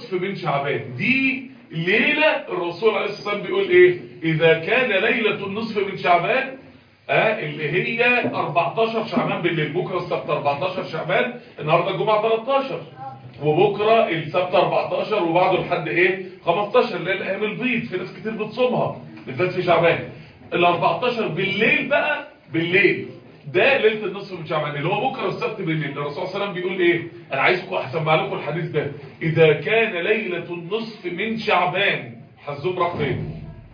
النصف من شعبان دي ليلة الرسول عليه الصلاة والسلام بيقول ايه اذا كان ليلة النصف من شعبان آه اللي هي 14 شعبان بالليل بكرة السبت 14 شعبان النهاردة الجمعة 13 وبكرة السبت 14 وبعده لحد ايه 15 اللي هي الايام البيض في ناس كتير بتصومها بالذات في شعبان ال 14 بالليل بقى بالليل ده ليله النصف من شعبان اللي هو بكره السبت بالليل الرسول صلى الله عليه وسلم بيقول ايه انا عايزكم اسمع لكم الحديث ده اذا كان ليله النصف من شعبان حزوم راح فين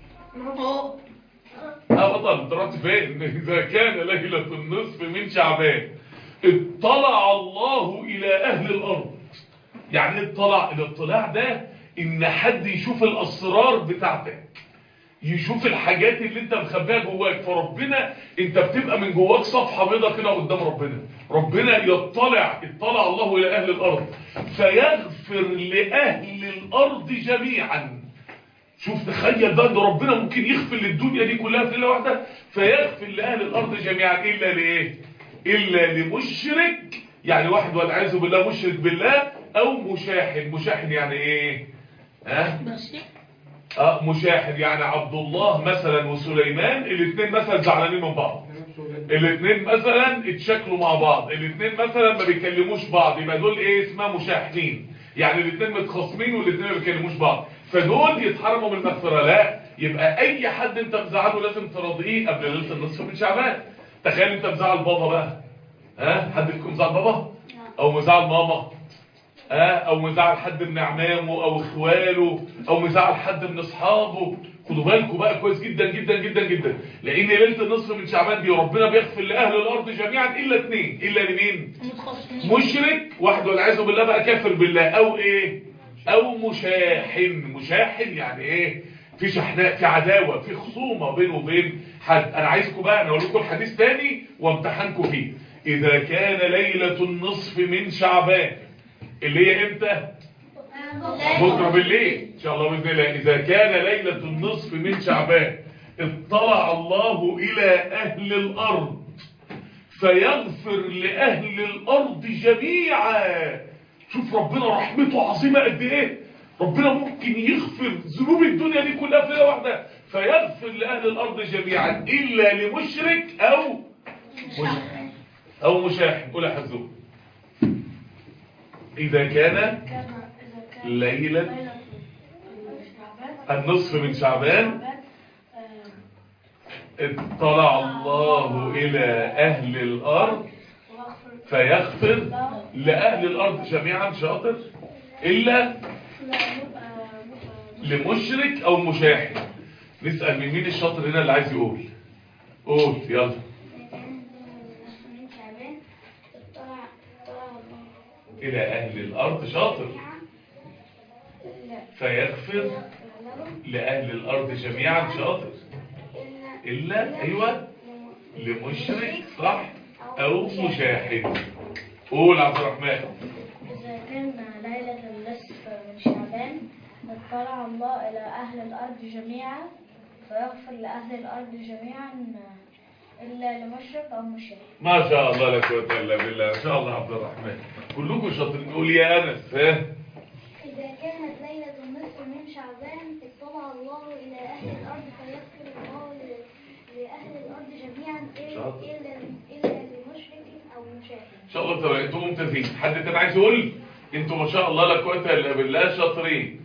اه بطل انت رحت فين اذا كان ليله النصف من شعبان اطلع الله الى اهل الارض يعني اطلع الاطلاع ده ان حد يشوف الاسرار بتاعتك يشوف الحاجات اللي انت مخبيها جواك فربنا انت بتبقى من جواك صفحة بيضة كده قدام ربنا ربنا يطلع اطلع الله الى اهل الارض فيغفر لاهل الارض جميعا شوف تخيل بقى ان ربنا ممكن يغفر للدنيا دي كلها في ليله واحده فيغفر لاهل الارض جميعا الا لايه الا لمشرك يعني واحد والعياذ بالله مشرك بالله او مشاحن مشاحن يعني ايه ها اه مشاحن يعني عبد الله مثلا وسليمان الاثنين مثلا زعلانين من بعض الاثنين مثلا اتشكلوا مع بعض الاثنين مثلا ما بيكلموش بعض يبقى دول ايه اسمها مشاحنين يعني الاثنين متخاصمين والاثنين ما بيكلموش بعض فدول يتحرموا من المغفره لا يبقى اي حد انت مزعله لازم تراضيه قبل ليله النصف من شعبان تخيل انت مزعل بابا بقى ها حد فيكم مزعل بابا او مزعل ماما ها او مزعل حد من اعمامه او اخواله او مزعل حد من اصحابه خدوا بالكم بقى كويس جدا جدا جدا جدا لان ليله النصف من شعبان دي ربنا بيغفر لاهل الارض جميعا الا اثنين الا لمين مشرك واحد والعياذ بالله بقى كافر بالله او ايه او مشاحن مشاحن يعني ايه في شحناء في عداوه في خصومه بينه وبين حد انا عايزكم بقى انا اقول لكم الحديث تاني وامتحنكم فيه اذا كان ليله النصف من شعبان اللي هي امتى بكره بالليل ان شاء الله باذن الله اذا كان ليله النصف من شعبان اطلع الله الى اهل الارض فيغفر لاهل الارض جميعا شوف ربنا رحمته عظيمه قد ايه ربنا ممكن يغفر ذنوب الدنيا دي كلها في ليله واحده فيغفر لاهل الارض جميعا الا لمشرك او مشرك او مشاحن قول يا حزوم اذا كان ليلة النصف من شعبان اطلع الله إلى أهل الأرض فيغفر لأهل الأرض جميعا شاطر إلا لمشرك أو مشاحن نسأل من مين الشاطر هنا اللي عايز يقول قول يلا إلى أهل الأرض شاطر فيغفر لأهل الأرض جميعا شاطر إلا أيوة لمشرك صح أو مشاحن قول عبد الرحمن إذا كان ليلة النصف من شعبان اطلع الله إلى أهل الأرض جميعا فيغفر لأهل الأرض جميعا إلا لمشرق أو مشرك ما شاء الله لا قوة إلا بالله ما شاء الله عبد الرحمن كلكم شاطرين قول يا أنس ها إذا كانت ليلة النصف من شعبان اطلع الله إلى أهل الأرض فيغفر الله ل- لأهل الأرض جميعا شاطر. إلا إلا إلا لمشرك أو مشاهد ان شاء الله تبقى انتم ممتازين حد تاني عايز يقول انتم ما شاء الله لا قوه الا بالله شاطرين